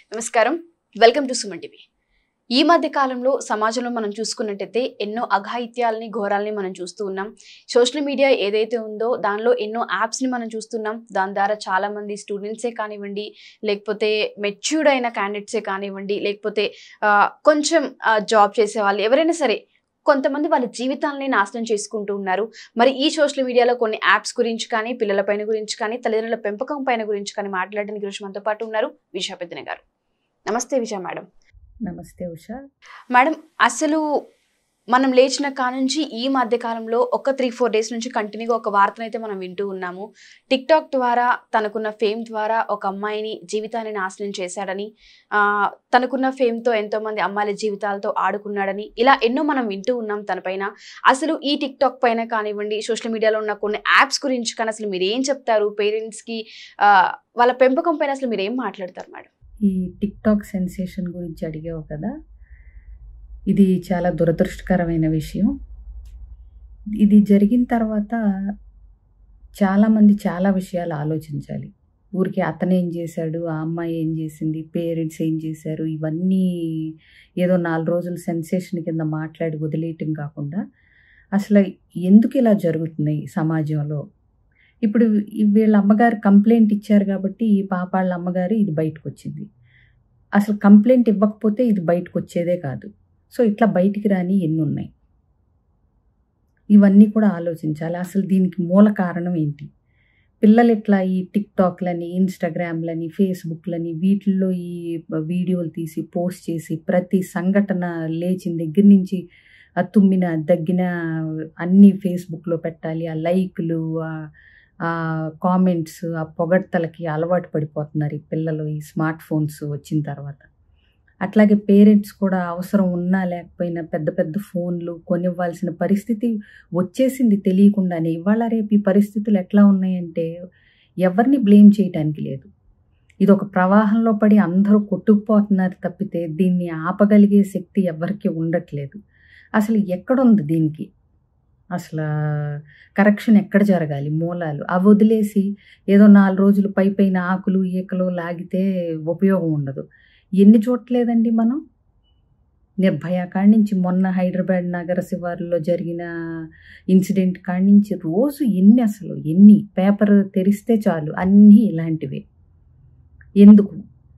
నమస్కారం welcome to Suman TV ఈ మధ్య కాలంలో సమాజంలో మనం చూసుకున్నట్టయితే ఎన్నో అఘాయిత్యాలని ఘోరాలని మనం చూస్తూ ఉన్నాం సోషల్ మీడియా ఏదైతే ఉందో దానిలో ఎన్నో యాప్స్ని మనం చూస్తున్నాం దాని ద్వారా చాలా మంది స్టూడెంట్సే కానివ్వండి లేకపోతే మెచ్యూర్డ్ అయిన క్యాండిడేట్సే కానివ్వండి లేకపోతే ఆ, కొంచెం జాబ్ చేసే వాళ్ళు ఎవరైనా సరే కొంతమంది వాళ్ళ జీవితాలని నాశనం చేసుకుంటూ ఉన్నారు మరి ఈ సోషల్ మీడియాలో కొన్ని యాప్స్ గురించి కానీ పిల్లల పైన గురించి కానీ తల్లిదండ్రుల పెంపకం పైన గురించి కానీ మాట్లాడడానికి గురించి మనతో పాటు ఉన్నారు విజయ పెద్దన గారు నమస్తే విజయ మేడం నమస్తే ఉషా మేడం అసలు మనం లేచిన కానుంచి ఈ మధ్య కాలంలో ఒక త్రీ ఫోర్ డేస్ నుంచి కంటిన్యూగా ఒక వార్తను అయితే మనం వింటూ ఉన్నాము టిక్ టాక్ ద్వారా తనకున్న ఫేమ్ ద్వారా ఒక అమ్మాయిని జీవితాన్ని నాశనం చేశాడని ఆ, తనకున్న ఫేమ్తో ఎంతో మంది అమ్మాయిల జీవితాలతో ఆడుకున్నాడని ఇలా ఎన్నో మనం వింటూ ఉన్నాం తన పైన అసలు ఈ టిక్ టాక్ పైన కానివ్వండి సోషల్ మీడియాలో ఉన్న కొన్ని యాప్స్ గురించి కానీ అసలు మీరు ఏం చెప్తారు పేరెంట్స్కి వాళ్ళ పెంపకం పైన అసలు మీరు ఏం మాట్లాడతారు మేడం ఈ టిక్ టాక్ సెన్సేషన్ గురించి అడిగావు కదా ఇది చాలా దురదృష్టకరమైన విషయం ఇది జరిగిన తర్వాత చాలామంది చాలా విషయాలు ఆలోచించాలి ఊరికి అతను ఏం చేశాడు ఆ అమ్మాయి ఏం చేసింది పేరెంట్స్ ఏం చేశారు ఇవన్నీ ఏదో నాలుగు రోజులు సెన్సేషన్ కింద మాట్లాడి వదిలేయటం కాకుండా అసలు ఎందుకు ఇలా జరుగుతున్నాయి సమాజంలో ఇప్పుడు ఈ వీళ్ళ అమ్మగారు కంప్లైంట్ ఇచ్చారు కాబట్టి ఈ పాప వాళ్ళ అమ్మగారు ఇది బయటకు వచ్చింది అసలు కంప్లైంట్ ఇవ్వకపోతే ఇది బయటకు వచ్చేదే కాదు సో ఇట్లా బయటికి రాని ఎన్ని ఉన్నాయి ఇవన్నీ కూడా ఆలోచించాలి అసలు దీనికి మూల కారణం ఏంటి పిల్లలు ఇట్లా ఈ టిక్ టాక్లని ఇన్స్టాగ్రామ్లని ఫేస్బుక్లని వీటిల్లో ఈ వీడియోలు తీసి పోస్ట్ చేసి ప్రతి సంఘటన లేచిన దగ్గర నుంచి ఆ తుమ్మిన దగ్గిన అన్నీ ఫేస్బుక్లో పెట్టాలి ఆ లైక్లు ఆ కామెంట్స్ ఆ పొగడ్తలకి అలవాటు పడిపోతున్నారు ఈ పిల్లలు ఈ స్మార్ట్ ఫోన్స్ వచ్చిన తర్వాత అట్లాగే పేరెంట్స్ కూడా అవసరం ఉన్నా లేకపోయినా పెద్ద పెద్ద ఫోన్లు కొనివ్వాల్సిన పరిస్థితి వచ్చేసింది తెలియకుండానే ఇవాళ రేపు ఈ పరిస్థితులు ఎట్లా ఉన్నాయంటే ఎవరిని బ్లేమ్ చేయటానికి లేదు ఇది ఒక ప్రవాహంలో పడి అందరూ కొట్టుకుపోతున్నారు తప్పితే దీన్ని ఆపగలిగే శక్తి ఎవరికి ఉండట్లేదు అసలు ఎక్కడుంది దీనికి అసలు కరెక్షన్ ఎక్కడ జరగాలి మూలాలు అవి వదిలేసి ఏదో నాలుగు రోజులు పై పైన ఆకులు ఈకలు లాగితే ఉపయోగం ఉండదు ఎన్ని చూడలేదండి మనం నిర్భయ కాడి నుంచి మొన్న హైదరాబాద్ నగర శివారులో జరిగిన ఇన్సిడెంట్ కాడి నుంచి రోజు ఎన్ని అసలు ఎన్ని పేపర్ తెరిస్తే చాలు అన్నీ ఇలాంటివే ఎందుకు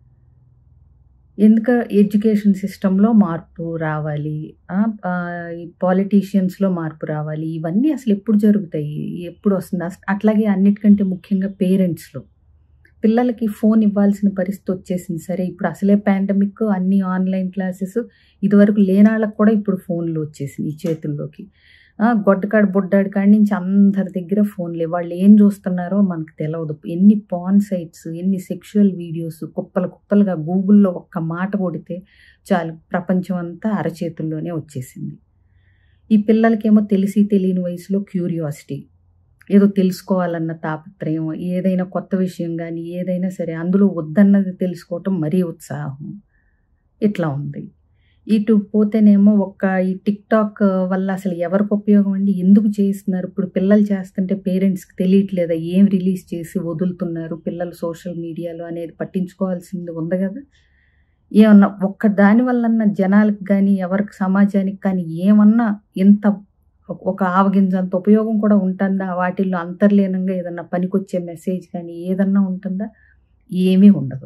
ఎందుకు ఎడ్యుకేషన్ సిస్టంలో మార్పు రావాలి ఆ, ఆ, ఈ పాలిటీషియన్స్లో మార్పు రావాలి ఇవన్నీ అసలు ఎప్పుడు జరుగుతాయి ఎప్పుడు వస్తుంది అస- అట్లాగే అన్నిటికంటే ముఖ్యంగా పేరెంట్స్లో పిల్లలకి ఫోన్ ఇవ్వాల్సిన పరిస్థితి వచ్చేసింది సరే ఇప్పుడు అసలే పాండమిక్ అన్ని ఆన్లైన్ క్లాసెస్ ఇదివరకు లేనాళ్ళకు కూడా ఇప్పుడు ఫోన్లు వచ్చేసింది ఈ చేతుల్లోకి ఆ, గొడ్డకాడు బొడ్డాడు కాడి నుంచి అందరి దగ్గర ఫోన్లే వాళ్ళు ఏం చూస్తున్నారో మనకు తెలియదు ఎన్ని పాన్ సైట్స్ ఎన్ని సెక్షువల్ వీడియోస్ కుప్పలు కుప్పలుగా గూగుల్లో ఒక్క మాట కొడితే చాలు ప్రపంచం అంతా అరచేతుల్లోనే వచ్చేసింది ఈ పిల్లలకేమో తెలిసి తెలియని వయసులో క్యూరియాసిటీ ఏదో తెలుసుకోవాలన్న తాపత్రయం ఏదైనా కొత్త విషయం కానీ ఏదైనా సరే అందులో వద్దన్నది తెలుసుకోవటం మరీ ఉత్సాహం ఇట్లా ఉంది ఇటు పోతేనేమో ఒక్క ఈ టిక్ టాక్ వల్ల అసలు ఎవరికి ఉపయోగం అండి ఎందుకు చేస్తున్నారు ఇప్పుడు పిల్లలు చేస్తుంటే పేరెంట్స్కి తెలియట్లేదా ఏం రిలీజ్ చేసి వదులుతున్నారు పిల్లలు సోషల్ మీడియాలో అనేది పట్టించుకోవాల్సింది ఉంది కదా ఏమన్నా ఒక్క దాని వల్లన్నా జనాలకు కానీ ఎవరికి సమాజానికి కానీ ఏమన్నా ఎంత ఒక ఆవగింజంత ఉపయోగం కూడా ఉంటుందా వాటిల్లో అంతర్లీనంగా ఏదన్నా పనికొచ్చే మెసేజ్ కానీ ఏదన్నా ఉంటుందా ఏమీ ఉండదు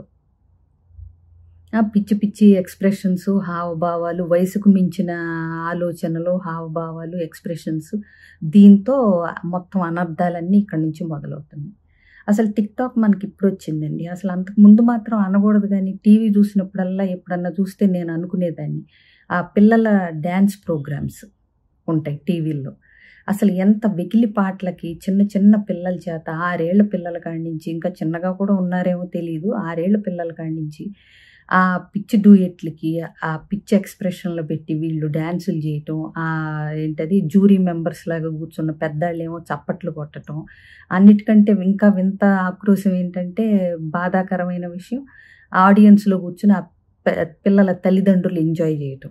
ఆ పిచ్చి పిచ్చి ఎక్స్ప్రెషన్స్ హావభావాలు వయసుకు మించిన ఆలోచనలు హావభావాలు ఎక్స్ప్రెషన్స్ దీంతో మొత్తం అనర్థాలన్నీ ఇక్కడి నుంచి మొదలవుతున్నాయి అసలు టిక్ టాక్ మనకి ఇప్పుడు వచ్చిందండి అసలు అంతకు ముందు మాత్రం అనకూడదు కానీ టీవీ చూసినప్పుడల్లా ఎప్పుడన్నా చూస్తే నేను అనుకునేదాన్ని ఆ పిల్లల డ్యాన్స్ ప్రోగ్రామ్స్ ఉంటాయి టీవీల్లో అసలు ఎంత వెకిలి పాటలకి చిన్న చిన్న పిల్లల చేత ఆరేళ్ల పిల్లల కాడి నుంచి ఇంకా చిన్నగా కూడా ఉన్నారేమో తెలియదు ఆరేళ్ల పిల్లల కాడి నుంచి ఆ పిచ్చి డూయెట్లకి ఆ పిచ్చి ఎక్స్ప్రెషన్లో పెట్టి వీళ్ళు డ్యాన్సులు చేయటం ఆ ఏంటది జూరీ మెంబర్స్ లాగా కూర్చున్న పెద్దాళ్ళేమో చప్పట్లు కొట్టడం అన్నిటికంటే ఇంకా వింత ఆక్రోశం ఏంటంటే బాధాకరమైన విషయం ఆడియన్స్లో కూర్చుని ఆ ప- పిల్లల తల్లిదండ్రులు ఎంజాయ్ చేయటం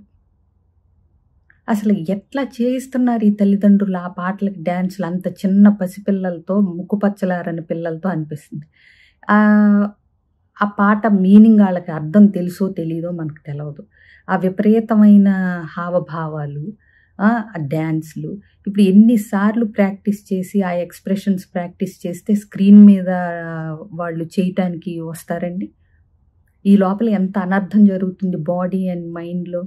అసలు ఎట్లా చేయిస్తున్నారు ఈ తల్లిదండ్రులు ఆ పాటలకి డ్యాన్సులు అంత చిన్న పసిపిల్లలతో ముక్కుపచ్చలారని పిల్లలతో అనిపిస్తుంది ఆ ఆ పాట మీనింగ్ వాళ్ళకి అర్థం తెలుసో తెలీదో మనకు తెలియదు ఆ విపరీతమైన హావభావాలు ఆ డ్యాన్స్లు ఇప్పుడు ఎన్నిసార్లు ప్రాక్టీస్ చేసి ఆ ఎక్స్ప్రెషన్స్ ప్రాక్టీస్ చేస్తే స్క్రీన్ మీద వాళ్ళు చేయటానికి వస్తారండి ఈ లోపల ఎంత అనర్థం జరుగుతుంది బాడీ అండ్ మైండ్లో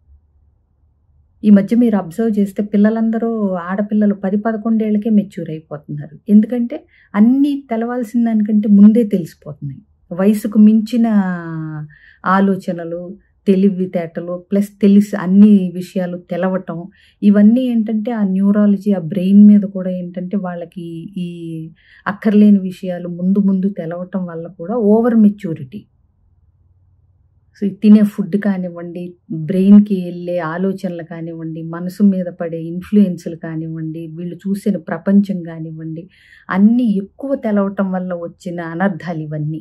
ఈ మధ్య మీరు అబ్జర్వ్ చేస్తే పిల్లలందరూ ఆడపిల్లలు పది పదకొండేళ్ళకే మెచ్యూర్ అయిపోతున్నారు ఎందుకంటే అన్నీ తెలవాల్సిన దానికంటే ముందే తెలిసిపోతున్నాయి వయసుకు మించిన ఆలోచనలు తెలివితేటలు ప్లస్ తెలిసి అన్ని విషయాలు తెలవటం ఇవన్నీ ఏంటంటే ఆ న్యూరాలజీ ఆ బ్రెయిన్ మీద కూడా ఏంటంటే వాళ్ళకి ఈ అక్కర్లేని విషయాలు ముందు ముందు తెలవటం వల్ల కూడా ఓవర్ మెచ్యూరిటీ సో ఈ తినే ఫుడ్ కానివ్వండి బ్రెయిన్కి వెళ్ళే ఆలోచనలు కానివ్వండి మనసు మీద పడే ఇన్ఫ్లుయెన్స్లు కానివ్వండి వీళ్ళు చూసిన ప్రపంచం కానివ్వండి అన్నీ ఎక్కువ తెలవటం వల్ల వచ్చిన అనర్థాలు ఇవన్నీ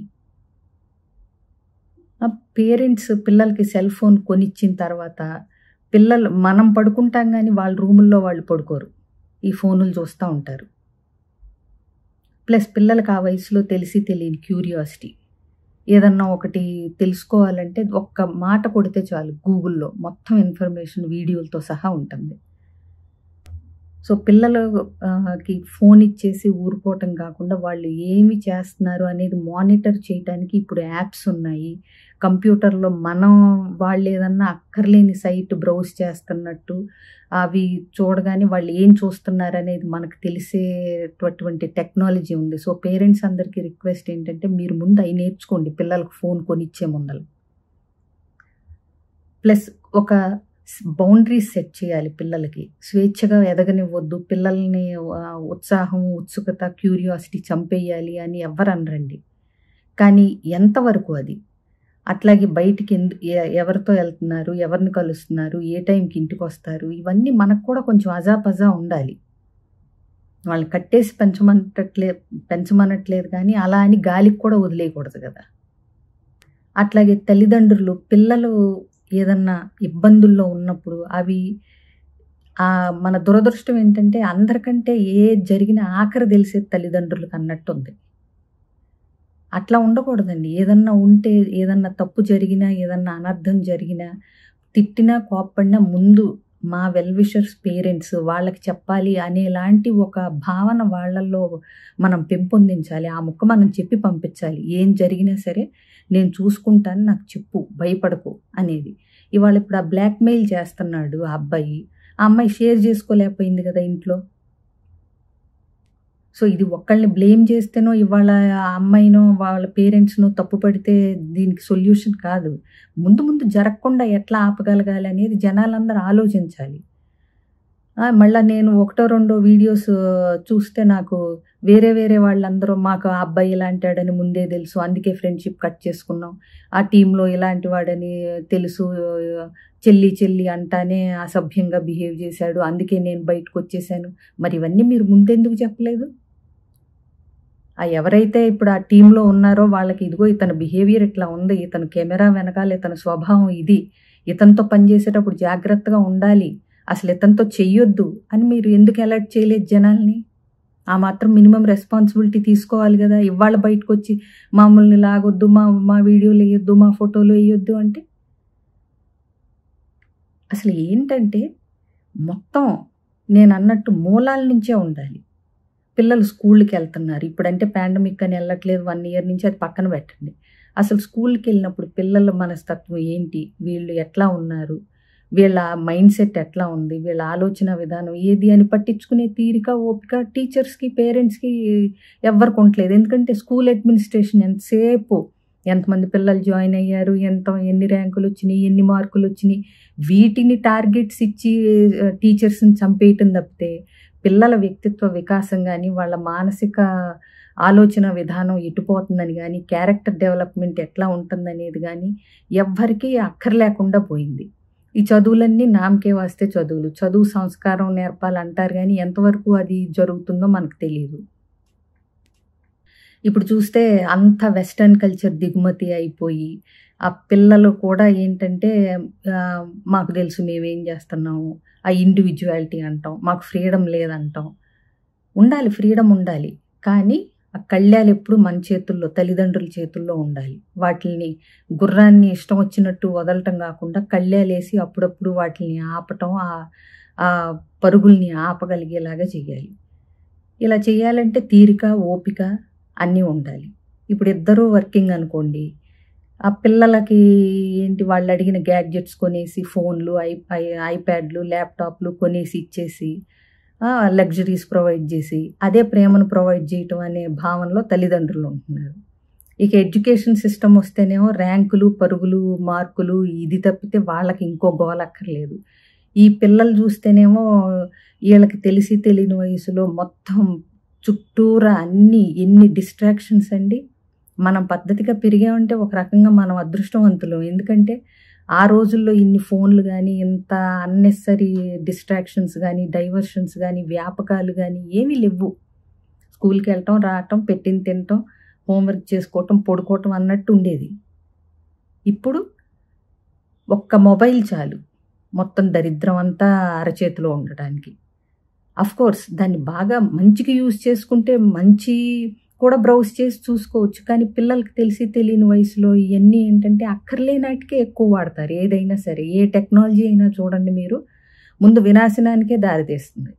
పేరెంట్స్ పిల్లలకి సెల్ ఫోన్ కొనిచ్చిన తర్వాత పిల్లలు మనం పడుకుంటాం కానీ వాళ్ళ రూముల్లో వాళ్ళు పడుకోరు ఈ ఫోనులు చూస్తూ ఉంటారు ప్లస్ పిల్లలకి ఆ వయసులో తెలిసి తెలియని క్యూరియాసిటీ ఏదన్నా ఒకటి తెలుసుకోవాలంటే ఒక్క మాట కొడితే చాలు గూగుల్లో మొత్తం ఇన్ఫర్మేషన్ వీడియోలతో సహా ఉంటుంది సో పిల్లలకి ఫోన్ ఇచ్చేసి ఊరుకోవటం కాకుండా వాళ్ళు ఏమి చేస్తున్నారు అనేది మానిటర్ చేయడానికి ఇప్పుడు యాప్స్ ఉన్నాయి కంప్యూటర్లో మనం వాళ్ళు ఏదన్నా అక్కర్లేని సైట్ బ్రౌజ్ చేస్తున్నట్టు అవి చూడగానే వాళ్ళు ఏం చూస్తున్నారు అనేది మనకు తెలిసేటటువంటి టెక్నాలజీ ఉంది సో పేరెంట్స్ అందరికీ రిక్వెస్ట్ ఏంటంటే మీరు ముందు అవి నేర్చుకోండి పిల్లలకు ఫోన్ కొనిచ్చే ముందలు ప్లస్ ఒక బౌండరీస్ సెట్ చేయాలి పిల్లలకి స్వేచ్ఛగా ఎదగనివ్వద్దు పిల్లల్ని ఉత్సాహం ఉత్సుకత క్యూరియాసిటీ చంపేయాలి అని ఎవరు అనరండి కానీ ఎంతవరకు అది అట్లాగే బయటికి ఎందు ఎవరితో వెళ్తున్నారు ఎవరిని కలుస్తున్నారు ఏ టైంకి ఇంటికి వస్తారు ఇవన్నీ మనకు కూడా కొంచెం అజాపజా ఉండాలి వాళ్ళని కట్టేసి పెంచమనట్లే పెంచమనట్లేదు కానీ అలా అని గాలికి కూడా వదిలేయకూడదు కదా అట్లాగే తల్లిదండ్రులు పిల్లలు ఏదన్నా ఇబ్బందుల్లో ఉన్నప్పుడు అవి మన దురదృష్టం ఏంటంటే అందరికంటే ఏ జరిగిన ఆఖరి తెలిసే తల్లిదండ్రులకు అన్నట్టు ఉంది అట్లా ఉండకూడదండి ఏదన్నా ఉంటే ఏదన్నా తప్పు జరిగినా ఏదన్నా అనర్థం జరిగినా తిట్టినా కోప్పడినా ముందు మా వెల్ విషర్స్ పేరెంట్స్ వాళ్ళకి చెప్పాలి అనేలాంటి ఒక భావన వాళ్ళల్లో మనం పెంపొందించాలి ఆ ముక్క మనం చెప్పి పంపించాలి ఏం జరిగినా సరే నేను చూసుకుంటాను నాకు చెప్పు భయపడకు అనేది ఇవాళ ఇప్పుడు ఆ బ్లాక్మెయిల్ చేస్తున్నాడు ఆ అబ్బాయి ఆ అమ్మాయి షేర్ చేసుకోలేకపోయింది కదా ఇంట్లో సో ఇది ఒక్కళ్ళని బ్లేమ్ చేస్తేనో ఇవాళ ఆ అమ్మాయినో వాళ్ళ పేరెంట్స్నో తప్పు పడితే దీనికి సొల్యూషన్ కాదు ముందు ముందు జరగకుండా ఎట్లా ఆపగలగాలి అనేది జనాలందరూ ఆలోచించాలి మళ్ళీ నేను ఒకటో రెండో వీడియోస్ చూస్తే నాకు వేరే వేరే వాళ్ళందరూ మాకు ఆ అబ్బాయి ఇలాంటాడని ముందే తెలుసు అందుకే ఫ్రెండ్షిప్ కట్ చేసుకున్నాం ఆ టీంలో ఇలాంటి వాడని తెలుసు చెల్లి చెల్లి అంటానే అసభ్యంగా బిహేవ్ చేశాడు అందుకే నేను బయటకు వచ్చేసాను మరి ఇవన్నీ మీరు ముందెందుకు చెప్పలేదు ఆ ఎవరైతే ఇప్పుడు ఆ టీంలో ఉన్నారో వాళ్ళకి ఇదిగో ఇతని బిహేవియర్ ఇట్లా ఉంది ఇతను కెమెరా వెనకాల ఇతని స్వభావం ఇది ఇతనితో పనిచేసేటప్పుడు జాగ్రత్తగా ఉండాలి అసలు ఇతనితో చెయ్యొద్దు అని మీరు ఎందుకు అలర్ట్ చేయలేదు జనాల్ని ఆ మాత్రం మినిమం రెస్పాన్సిబిలిటీ తీసుకోవాలి కదా ఇవాళ బయటకు వచ్చి మామూలుని లాగొద్దు మా మా వీడియోలు వేయొద్దు మా ఫోటోలు వేయొద్దు అంటే అసలు ఏంటంటే మొత్తం నేను అన్నట్టు మూలాల నుంచే ఉండాలి పిల్లలు స్కూల్కి వెళ్తున్నారు ఇప్పుడంటే పాండమిక్ అని వెళ్ళట్లేదు వన్ ఇయర్ నుంచి అది పక్కన పెట్టండి అసలు స్కూల్కి వెళ్ళినప్పుడు పిల్లల మనస్తత్వం ఏంటి వీళ్ళు ఎట్లా ఉన్నారు వీళ్ళ మైండ్ సెట్ ఎట్లా ఉంది వీళ్ళ ఆలోచన విధానం ఏది అని పట్టించుకునే తీరిక ఓపిక టీచర్స్కి పేరెంట్స్కి ఎవ్వరికి ఉండలేదు ఎందుకంటే స్కూల్ అడ్మినిస్ట్రేషన్ ఎంతసేపు ఎంతమంది పిల్లలు జాయిన్ అయ్యారు ఎంత ఎన్ని ర్యాంకులు వచ్చినాయి ఎన్ని మార్కులు వచ్చినాయి వీటిని టార్గెట్స్ ఇచ్చి టీచర్స్ని చంపేయటం తప్పితే పిల్లల వ్యక్తిత్వ వికాసం కానీ వాళ్ళ మానసిక ఆలోచన విధానం ఎటుపోతుందని కానీ క్యారెక్టర్ డెవలప్మెంట్ ఎట్లా ఉంటుందనేది కానీ ఎవ్వరికీ అక్కర్లేకుండా పోయింది ఈ చదువులన్నీ నామకే వస్తే చదువులు చదువు సంస్కారం నేర్పాలంటారు కానీ ఎంతవరకు అది జరుగుతుందో మనకు తెలియదు ఇప్పుడు చూస్తే అంత వెస్టర్న్ కల్చర్ దిగుమతి అయిపోయి ఆ పిల్లలు కూడా ఏంటంటే మాకు తెలుసు మేమేం చేస్తున్నాము ఆ ఇండివిజువాలిటీ అంటాం మాకు ఫ్రీడమ్ లేదంటాం ఉండాలి ఫ్రీడమ్ ఉండాలి కానీ ఆ కళ్యాలు ఎప్పుడు మన చేతుల్లో తల్లిదండ్రుల చేతుల్లో ఉండాలి వాటిని గుర్రాన్ని ఇష్టం వచ్చినట్టు వదలటం కాకుండా కళ్యాలేసి అప్పుడప్పుడు వాటిని ఆపటం ఆ- ఆ పరుగుల్ని ఆపగలిగేలాగా చేయాలి ఇలా చేయాలంటే తీరిక ఓపిక అన్నీ ఉండాలి ఇప్పుడు ఇద్దరూ వర్కింగ్ అనుకోండి ఆ పిల్లలకి ఏంటి వాళ్ళు అడిగిన గ్యాడ్జెట్స్ కొనేసి ఫోన్లు ఐ ఐ- ఐప్యాడ్లు ల్యాప్టాప్లు కొనేసి ఇచ్చేసి లగ్జరీస్ ప్రొవైడ్ చేసి అదే ప్రేమను ప్రొవైడ్ చేయటం అనే భావనలో తల్లిదండ్రులు ఉంటున్నారు ఇక ఎడ్యుకేషన్ సిస్టమ్ వస్తేనేమో ర్యాంకులు పరుగులు మార్కులు ఇది తప్పితే వాళ్ళకి ఇంకో గోల్ అక్కర్లేదు ఈ పిల్లలు చూస్తేనేమో వీళ్ళకి తెలిసి తెలియని వయసులో మొత్తం చుట్టూరా అన్ని ఎన్ని డిస్ట్రాక్షన్స్ అండి మనం పద్ధతిగా పెరిగామంటే ఒక రకంగా మనం అదృష్టవంతులు ఎందుకంటే ఆ రోజుల్లో ఇన్ని ఫోన్లు కానీ ఇంత అన్నెసరీ డిస్ట్రాక్షన్స్ కానీ డైవర్షన్స్ కానీ వ్యాపకాలు కానీ ఏమీ లేవు స్కూల్కి వెళ్ళటం రావటం పెట్టింది తినటం హోంవర్క్ చేసుకోవటం పడుకోవటం అన్నట్టు ఉండేది ఇప్పుడు ఒక్క మొబైల్ చాలు మొత్తం దరిద్రం అంతా అరచేతిలో ఉండడానికి అఫ్ కోర్స్ దాన్ని బాగా మంచిగా యూజ్ చేసుకుంటే మంచి కూడా బ్రౌజ్ చేసి చూసుకోవచ్చు కానీ పిల్లలకి తెలిసి తెలియని వయసులో ఇవన్నీ ఏంటంటే అక్కర్లేనాటికే ఎక్కువ వాడతారు ఏదైనా సరే ఏ టెక్నాలజీ అయినా చూడండి మీరు ముందు వినాశనానికే దారితీస్తుంది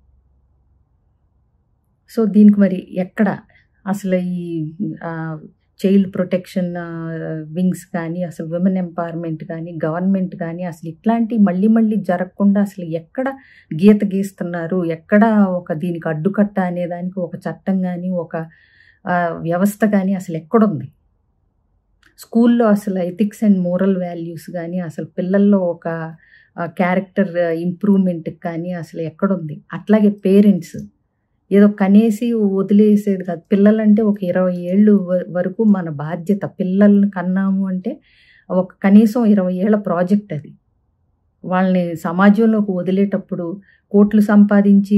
సో దీనికి మరి ఎక్కడ అసలు ఈ చైల్డ్ ప్రొటెక్షన్ వింగ్స్ కానీ అసలు విమెన్ ఎంపవర్మెంట్ కానీ గవర్నమెంట్ కానీ అసలు ఇట్లాంటి మళ్ళీ మళ్ళీ జరగకుండా అసలు ఎక్కడ గీత గీస్తున్నారు ఎక్కడ ఒక దీనికి అడ్డుకట్ట అనే దానికి ఒక చట్టం కానీ ఒక ఆ, వ్యవస్థ కానీ అసలు ఎక్కడుంది స్కూల్లో అసలు ఎథిక్స్ అండ్ మోరల్ వాల్యూస్ కానీ అసలు పిల్లల్లో ఒక క్యారెక్టర్ ఇంప్రూవ్మెంట్కి కానీ అసలు ఎక్కడుంది అట్లాగే పేరెంట్స్ ఏదో కనేసి వదిలేసేది కాదు పిల్లలంటే ఒక ఇరవై ఏళ్ళు వ- వరకు మన బాధ్యత పిల్లల్ని కన్నాము అంటే ఒక కనీసం ఇరవై ఏళ్ళ ప్రాజెక్ట్ అది వాళ్ళని సమాజంలోకి వదిలేటప్పుడు కోట్లు సంపాదించి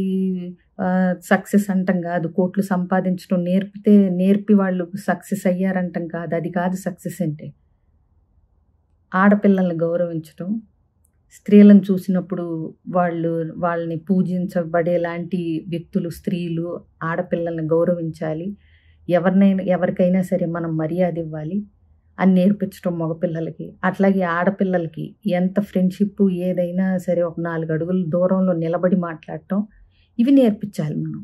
సక్సెస్ అంటాం కాదు కోట్లు సంపాదించడం నేర్పితే నేర్పి వాళ్ళు సక్సెస్ అయ్యారంటాం కాదు అది కాదు సక్సెస్ అంటే ఆడపిల్లల్ని గౌరవించడం స్త్రీలను చూసినప్పుడు వాళ్ళు వాళ్ళని పూజించబడేలాంటి వ్యక్తులు స్త్రీలు ఆడపిల్లల్ని గౌరవించాలి ఎవరినైనా ఎవరికైనా సరే మనం మర్యాద ఇవ్వాలి అని నేర్పించడం మగపిల్లలకి అట్లాగే ఆడపిల్లలకి ఎంత ఫ్రెండ్షిప్ ఏదైనా సరే ఒక నాలుగు అడుగుల దూరంలో నిలబడి మాట్లాడటం ఇవి నేర్పించాలి మనం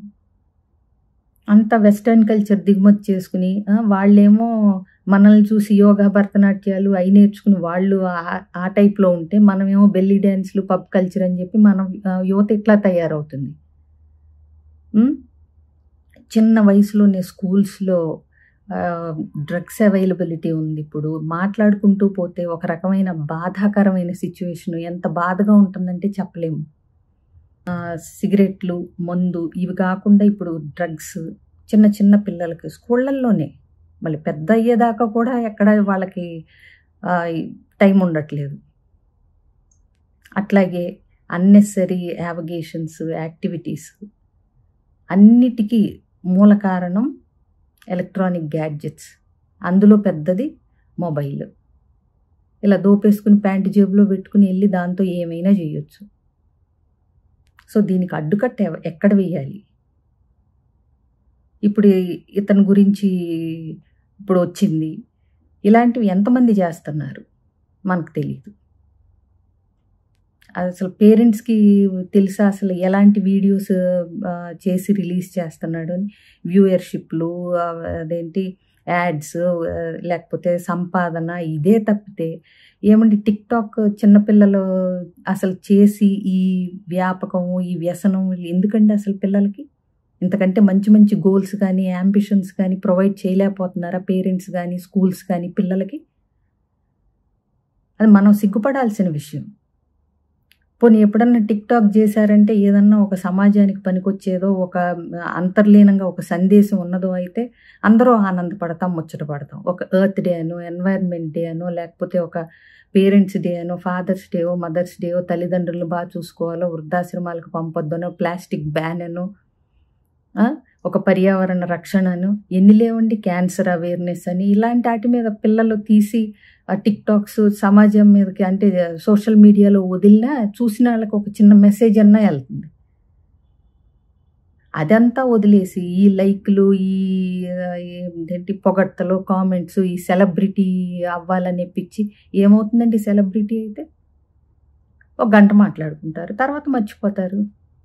అంత వెస్టర్న్ కల్చర్ దిగుమతి చేసుకుని ఆ, వాళ్ళేమో మనల్ని చూసి యోగా భరతనాట్యాలు అవి నేర్చుకుని వాళ్ళు ఆ- ఆ టైప్లో ఉంటే మనమేమో బెల్లి డ్యాన్స్లు పబ్ కల్చర్ అని చెప్పి మనం ఆ, యువత ఇట్లా తయారవుతుంది ఉమ్? చిన్న వయసులోనే స్కూల్స్లో డ్రగ్స్ అవైలబిలిటీ ఉంది ఇప్పుడు మాట్లాడుకుంటూ పోతే ఒక రకమైన బాధాకరమైన సిచ్యువేషన్ ఎంత బాధగా ఉంటుందంటే చెప్పలేము ఆ, సిగరెట్లు మందు ఇవి కాకుండా ఇప్పుడు డ్రగ్స్ చిన్న చిన్న పిల్లలకి స్కూళ్ళల్లోనే మళ్ళీ పెద్ద అయ్యేదాకా కూడా ఎక్కడ వాళ్ళకి ఆ, టైం ఉండట్లేదు అట్లాగే అన్నెసరీ యావగేషన్స్ యాక్టివిటీస్ అన్నిటికీ మూల కారణం ఎలక్ట్రానిక్ గ్యాడ్జెట్స్ అందులో పెద్దది మొబైల్ ఇలా దోపేసుకుని ప్యాంటు జేబులో పెట్టుకుని వెళ్ళి దాంతో ఏమైనా చేయొచ్చు సో దీనికి అడ్డుకట్ట ఎవ- ఎక్కడ వేయాలి ఇప్పుడు ఇతని గురించి ఇప్పుడు వచ్చింది ఇలాంటివి ఎంతమంది చేస్తున్నారు మనకు తెలియదు అసలు పేరెంట్స్కి తెలుసా అసలు ఎలాంటి వీడియోస్ ఆ, చేసి రిలీజ్ చేస్తున్నాడు అని వ్యూయర్షిప్లు అదేంటి యాడ్స్ లేకపోతే సంపాదన ఇదే తప్పితే ఏమండి టిక్ టాక్ చిన్నపిల్లలు అసలు చేసి ఈ వ్యాపకం ఈ వ్యసనం ఎందుకండి అసలు పిల్లలకి ఇంతకంటే మంచి మంచి గోల్స్ కానీ యాంబిషన్స్ కానీ ప్రొవైడ్ చేయలేకపోతున్నారా పేరెంట్స్ కానీ స్కూల్స్ కానీ పిల్లలకి అది మనం సిగ్గుపడాల్సిన విషయం పోనీ ఎప్పుడన్నా టిక్ టాక్ చేశారంటే ఏదన్నా ఒక సమాజానికి పనికొచ్చేదో ఒక అంతర్లీనంగా ఒక సందేశం ఉన్నదో అయితే అందరూ ఆనందపడతాం ముచ్చటపడతాం ఒక ఎర్త్ డే అనో ఎన్వైర్న్మెంట్ డే అనో లేకపోతే ఒక పేరెంట్స్ డే అనో ఫాదర్స్ డేయో మదర్స్ డేయో తల్లిదండ్రులను బాగా చూసుకోవాలో వృద్ధాశ్రమాలకు పంపొద్దనో ప్లాస్టిక్ బ్యాన్ అనో ఆ, ఒక పర్యావరణ రక్షణను ఎన్ని లేవండి క్యాన్సర్ అవేర్నెస్ అని ఇలాంటి వాటి మీద పిల్లలు తీసి ఆ టిక్ టాక్స్ సమాజం మీదకి అంటే సోషల్ మీడియాలో వదిలినా చూసిన వాళ్ళకి ఒక చిన్న మెసేజ్ అన్నా వెళ్తుంది అదంతా వదిలేసి ఈ లైక్లు ఈ ఆ, ఏంటంటే పొగడ్తలు కామెంట్స్ ఈ సెలబ్రిటీ అవ్వాలని పిచ్చి ఏమవుతుందండి సెలబ్రిటీ అయితే ఒక గంట మాట్లాడుకుంటారు తర్వాత మర్చిపోతారు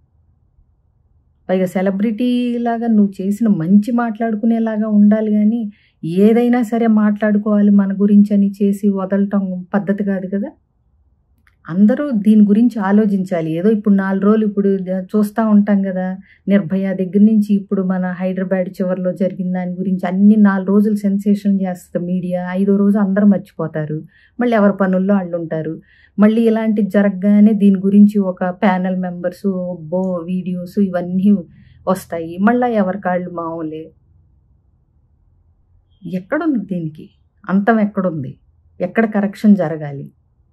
పైగా సెలబ్రిటీ లాగా నువ్వు చేసిన మంచి మాట్లాడుకునేలాగా ఉండాలి కానీ ఏదైనా సరే మాట్లాడుకోవాలి మన గురించి అని చేసి వదలటం పద్ధతి కాదు కదా అందరూ దీని గురించి ఆలోచించాలి ఏదో ఇప్పుడు నాలుగు రోజులు ఇప్పుడు చూస్తూ ఉంటాం కదా నిర్భయ దగ్గర నుంచి ఇప్పుడు మన హైదరాబాద్ చివరిలో జరిగిన దాని గురించి అన్ని నాలుగు రోజులు సెన్సేషన్ చేస్తుంది మీడియా ఐదో రోజు అందరూ మర్చిపోతారు మళ్ళీ ఎవరి పనుల్లో వాళ్ళు ఉంటారు మళ్ళీ ఇలాంటివి జరగగానే దీని గురించి ఒక ప్యానల్ మెంబర్స్ బో వీడియోస్ ఇవన్నీ వస్తాయి మళ్ళీ ఎవరి కాళ్ళు మామూలే ఎక్కడుంది దీనికి అంతం ఎక్కడుంది ఎక్కడ కరెక్షన్ జరగాలి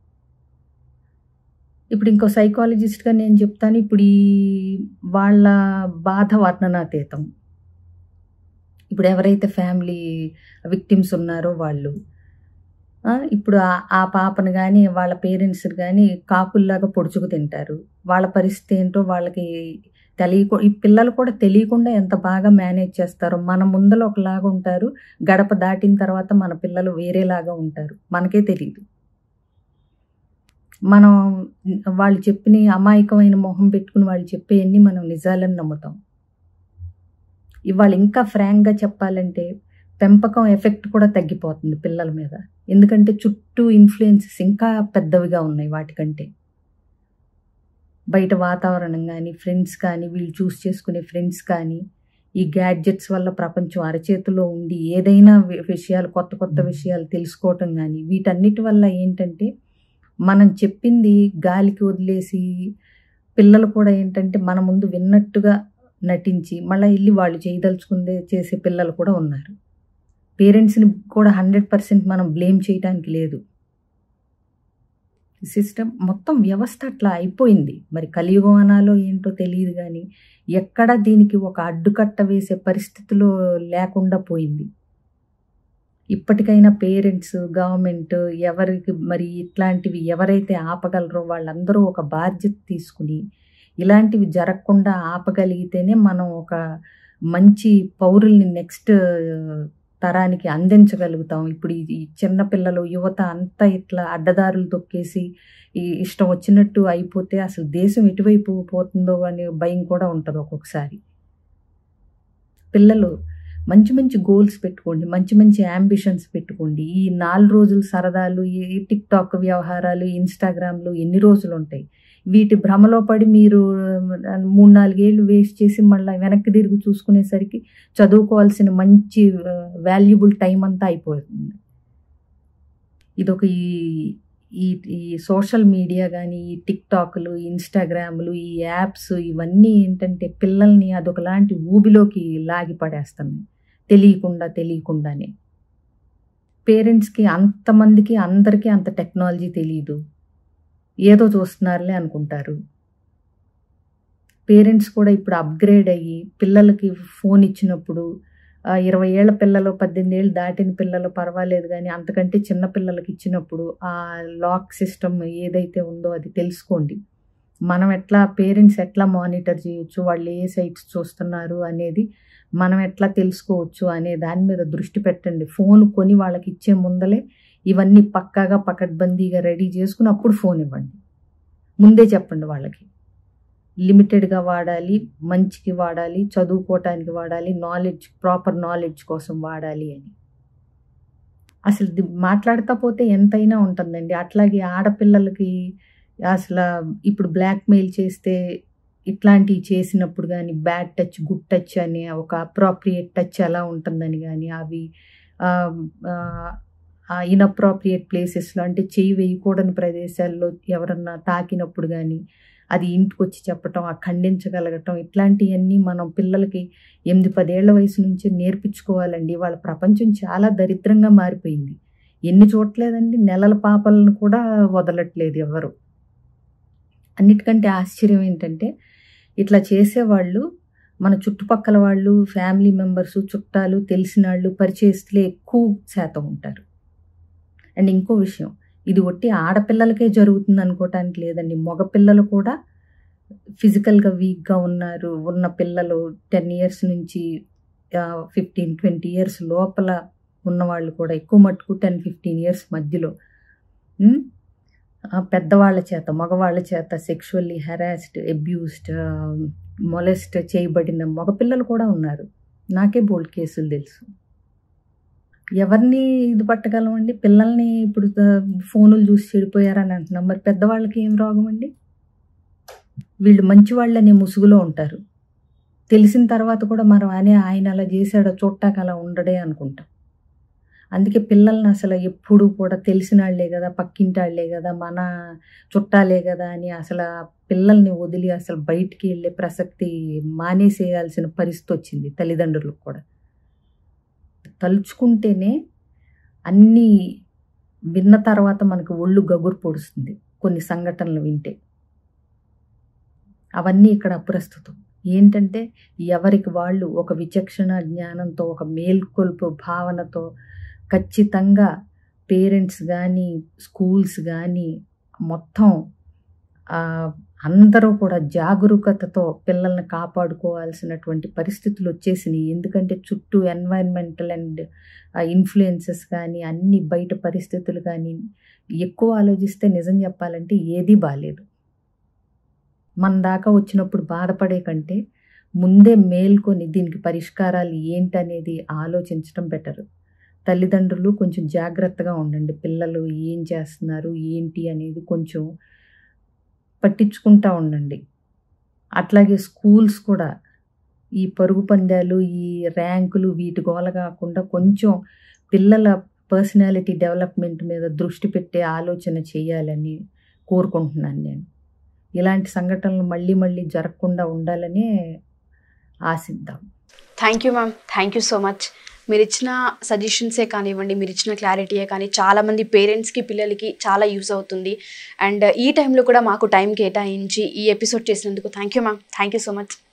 ఇప్పుడు ఇంకో సైకాలజిస్ట్గా నేను చెప్తాను ఇప్పుడు ఈ వాళ్ళ బాధ వర్ణనాతీతం ఇప్పుడు ఎవరైతే ఫ్యామిలీ విక్టిమ్స్ ఉన్నారో వాళ్ళు ఆ, ఇప్పుడు ఆ- ఆ పాపను కానీ వాళ్ళ పేరెంట్స్ కానీ కాకుల్లాగా పొడుచుకు తింటారు వాళ్ళ పరిస్థితి ఏంటో వాళ్ళకి తెలియకు ఈ పిల్లలు కూడా తెలియకుండా ఎంత బాగా మేనేజ్ చేస్తారో మన ముందర ఒకలాగా ఉంటారు గడప దాటిన తర్వాత మన పిల్లలు వేరేలాగా ఉంటారు మనకే తెలియదు మనం వాళ్ళు చెప్పిన అమాయకమైన మొహం పెట్టుకుని వాళ్ళు చెప్పేవన్నీ మనం నిజాలని నమ్ముతాం ఇవాళ ఇంకా ఫ్రాంక్గా చెప్పాలంటే పెంపకం ఎఫెక్ట్ కూడా తగ్గిపోతుంది పిల్లల మీద ఎందుకంటే చుట్టూ ఇన్ఫ్లుయెన్సెస్ ఇంకా పెద్దవిగా ఉన్నాయి వాటికంటే బయట వాతావరణం కానీ ఫ్రెండ్స్ కానీ వీళ్ళు చూస్ చేసుకునే ఫ్రెండ్స్ కానీ ఈ గ్యాడ్జెట్స్ వల్ల ప్రపంచం అరచేతిలో ఉండి ఏదైనా వి- విషయాలు కొత్త కొత్త విషయాలు తెలుసుకోవటం కానీ వీటన్నిటి వల్ల ఏంటంటే మనం చెప్పింది గాలికి వదిలేసి పిల్లలు కూడా ఏంటంటే మన ముందు విన్నట్టుగా నటించి మళ్ళీ వెళ్ళి వాళ్ళు చేయదలుచుకుందే చేసే పిల్లలు కూడా ఉన్నారు పేరెంట్స్ని కూడా హండ్రెడ్ పర్సెంట్ మనం బ్లేమ్ చేయడానికి లేదు సిస్టమ్ మొత్తం వ్యవస్థ అట్లా అయిపోయింది మరి కలియుగం అనాలో ఏంటో తెలియదు కానీ ఎక్కడ దీనికి ఒక అడ్డుకట్ట వేసే పరిస్థితిలో లేకుండా పోయింది ఇప్పటికైనా పేరెంట్స్ గవర్నమెంట్ ఎవరికి మరి ఇట్లాంటివి ఎవరైతే ఆపగలరో వాళ్ళందరూ ఒక బాధ్యత తీసుకుని ఇలాంటివి జరగకుండా ఆపగలిగితేనే మనం ఒక మంచి పౌరుల్ని నెక్స్ట్ తరానికి అందించగలుగుతాం ఇప్పుడు ఈ ఈ చిన్న పిల్లలు యువత అంతా ఇట్లా అడ్డదారులు తొక్కేసి ఈ ఇష్టం వచ్చినట్టు అయిపోతే అసలు దేశం ఎటువైపు పోతుందో అనే భయం కూడా ఉంటుంది ఒక్కొక్కసారి పిల్లలు మంచి మంచి గోల్స్ పెట్టుకోండి మంచి మంచి అంబిషన్స్ పెట్టుకోండి ఈ నాలుగు రోజులు సరదాలు ఈ టిక్ టాక్ వ్యవహారాలు ఇన్స్టాగ్రామ్లు ఎన్ని రోజులు ఉంటాయి వీటి భ్రమలో పడి మీరు ఆ, మూడు నాలుగేళ్ళు వేస్ట్ చేసి మళ్ళీ వెనక్కి తిరిగి చూసుకునేసరికి చదువుకోవాల్సిన మంచి వాల్యుబుల్ టైం అంతా అయిపోతుంది ఇదొక ఈ ఈ ఈ సోషల్ మీడియా కానీ ఈ టిక్ టాక్లు ఇన్స్టాగ్రామ్లు ఈ యాప్స్ ఇవన్నీ ఏంటంటే పిల్లల్ని అదొకలాంటి ఊబిలోకి లాగి పడేస్తున్నాయి తెలియకుండా తెలియకుండానే పేరెంట్స్కి అంతమందికి అందరికీ అంత టెక్నాలజీ తెలియదు ఏదో చూస్తున్నారులే అనుకుంటారు పేరెంట్స్ కూడా ఇప్పుడు అప్గ్రేడ్ అయ్యి పిల్లలకి ఫోన్ ఇచ్చినప్పుడు ఆ, ఇరవై ఏళ్ళ పిల్లలు పద్దెనిమిది ఏళ్ళు దాటిన పిల్లలు పర్వాలేదు కానీ అంతకంటే చిన్న పిల్లలకి ఇచ్చినప్పుడు ఆ లాక్ సిస్టమ్ ఏదైతే ఉందో అది తెలుసుకోండి మనం ఎట్లా పేరెంట్స్ ఎట్లా మానిటర్ చేయొచ్చు వాళ్ళు ఏ సైట్స్ చూస్తున్నారు అనేది మనం ఎట్లా తెలుసుకోవచ్చు అనే దాని మీద దృష్టి పెట్టండి ఫోన్ కొని వాళ్ళకి ఇచ్చే ముందలే ఇవన్నీ పక్కాగా పకడ్బందీగా రెడీ చేసుకుని అప్పుడు ఫోన్ ఇవ్వండి ముందే చెప్పండి వాళ్ళకి లిమిటెడ్గా వాడాలి మంచికి వాడాలి చదువుకోవటానికి వాడాలి నాలెడ్జ్ ప్రాపర్ నాలెడ్జ్ కోసం వాడాలి అని అసలు ఇది మాట్లాడుతా పోతే ఎంతైనా ఉంటుందండి అట్లాగే ఆడపిల్లలకి అసలు ఇప్పుడు బ్లాక్మెయిల్ చేస్తే ఇట్లాంటివి చేసినప్పుడు కానీ బ్యాడ్ టచ్ గుడ్ టచ్ అని ఒక అప్రాప్రియేట్ టచ్ ఎలా ఉంటుందని కానీ అవి ఇన్అప్రాప్రియేట్ ప్లేసెస్లో అంటే చెయ్యి వేయకూడని ప్రదేశాల్లో ఎవరన్నా తాకినప్పుడు కానీ అది ఇంటికి వచ్చి చెప్పటం ఆ ఖండించగలగటం ఇట్లాంటివన్నీ మనం పిల్లలకి ఎనిమిది పదేళ్ల వయసు నుంచి నేర్పించుకోవాలండి వాళ్ళ ప్రపంచం చాలా దరిద్రంగా మారిపోయింది ఎన్ని చూడలేదండి నెలల పాపలను కూడా వదలట్లేదు ఎవరు అన్నిటికంటే ఆశ్చర్యం ఏంటంటే ఇట్లా చేసేవాళ్ళు మన చుట్టుపక్కల వాళ్ళు ఫ్యామిలీ మెంబర్స్ చుట్టాలు తెలిసిన వాళ్ళు పరిచయస్తులే ఎక్కువ శాతం ఉంటారు అండ్ ఇంకో విషయం ఇది ఒట్టి ఆడపిల్లలకే జరుగుతుంది అనుకోవటానికి లేదండి మగపిల్లలు కూడా ఫిజికల్గా వీక్గా ఉన్నారు ఉన్న పిల్లలు టెన్ ఇయర్స్ నుంచి ఫిఫ్టీన్ ట్వంటీ ఇయర్స్ లోపల ఉన్న వాళ్ళు కూడా ఎక్కువ మట్టుకు టెన్ ఫిఫ్టీన్ ఇయర్స్ మధ్యలో ఉమ్, ఆ, పెద్దవాళ్ళ చేత మగవాళ్ళ చేత సెక్షువల్లీ హెరాస్డ్ అబ్యూస్డ్ మొలెస్ట్ చేయబడిన మగపిల్లలు కూడా ఉన్నారు నాకే బోల్డ్ కేసులు తెలుసు ఎవరిని ఇది పట్టగలమండి పిల్లల్ని ఇప్పుడు ఆ, ఫోనులు చూసి చెడిపోయారని అంటున్నాం మరి పెద్దవాళ్ళకి ఏం రోగం అండి వీళ్ళు మంచి వాళ్ళనే ముసుగులో ఉంటారు తెలిసిన తర్వాత కూడా మనం అనే ఆయన అలా చేశాడో చూట్టాక అలా ఉండడే అనుకుంటాం అందుకే పిల్లల్ని అసలు ఎప్పుడు కూడా తెలిసిన వాళ్ళే కదా పక్కింటి వాళ్ళే కదా మన చుట్టాలే కదా అని అసలు ఆ పిల్లల్ని వదిలి అసలు బయటికి వెళ్ళే ప్రసక్తి మానేసేయాల్సిన పరిస్థితి వచ్చింది తల్లిదండ్రులకు కూడా తలుచుకుంటేనే అన్నీ విన్న తర్వాత మనకు ఒళ్ళు గగురు పొడుస్తుంది కొన్ని సంఘటనలు వింటే అవన్నీ ఇక్కడ అప్రస్తుతం ఏంటంటే ఎవరికి వాళ్ళు ఒక విచక్షణ జ్ఞానంతో ఒక మేల్కొల్పు భావనతో ఖచ్చితంగా పేరెంట్స్ కానీ స్కూల్స్ కానీ మొత్తం ఆ, అందరూ కూడా జాగరూకతతో పిల్లల్ని కాపాడుకోవాల్సినటువంటి పరిస్థితులు వచ్చేసినాయి ఎందుకంటే చుట్టూ ఎన్వైరన్మెంటల్ అండ్ ఇన్ఫ్లుయెన్సెస్ కానీ అన్ని బయట పరిస్థితులు కానీ ఎక్కువ ఆలోచిస్తే నిజం చెప్పాలంటే ఏదీ బాగాలేదు మన దాకా వచ్చినప్పుడు బాధపడే కంటే ముందే మేల్కొని దీనికి పరిష్కారాలు ఏంటనేది ఆలోచించడం బెటర్ తల్లిదండ్రులు కొంచెం జాగ్రత్తగా ఉండండి పిల్లలు ఏం చేస్తున్నారు ఏంటి అనేది కొంచెం పట్టించుకుంటా ఉండండి అట్లాగే స్కూల్స్ కూడా ఈ పరుగు పందాలు ఈ ర్యాంకులు వీటి గోల కాకుండా కొంచెం పిల్లల పర్సనాలిటీ డెవలప్మెంట్ మీద దృష్టి పెట్టే ఆలోచన చేయాలని కోరుకుంటున్నాను నేను ఇలాంటి సంఘటనలు మళ్ళీ మళ్ళీ జరగకుండా ఉండాలనే ఆశిద్దాం thank you ma'am thank you so much మీరు ఇచ్చిన సజెషన్సే కానివ్వండి మీరు ఇచ్చిన క్లారిటీయే కానీ చాలామంది పేరెంట్స్కి పిల్లలకి చాలా యూస్ అవుతుంది అండ్ ఈ టైంలో కూడా మాకు టైం కేటాయించి ఈ ఎపిసోడ్ చేసినందుకు thank you ma'am thank you so much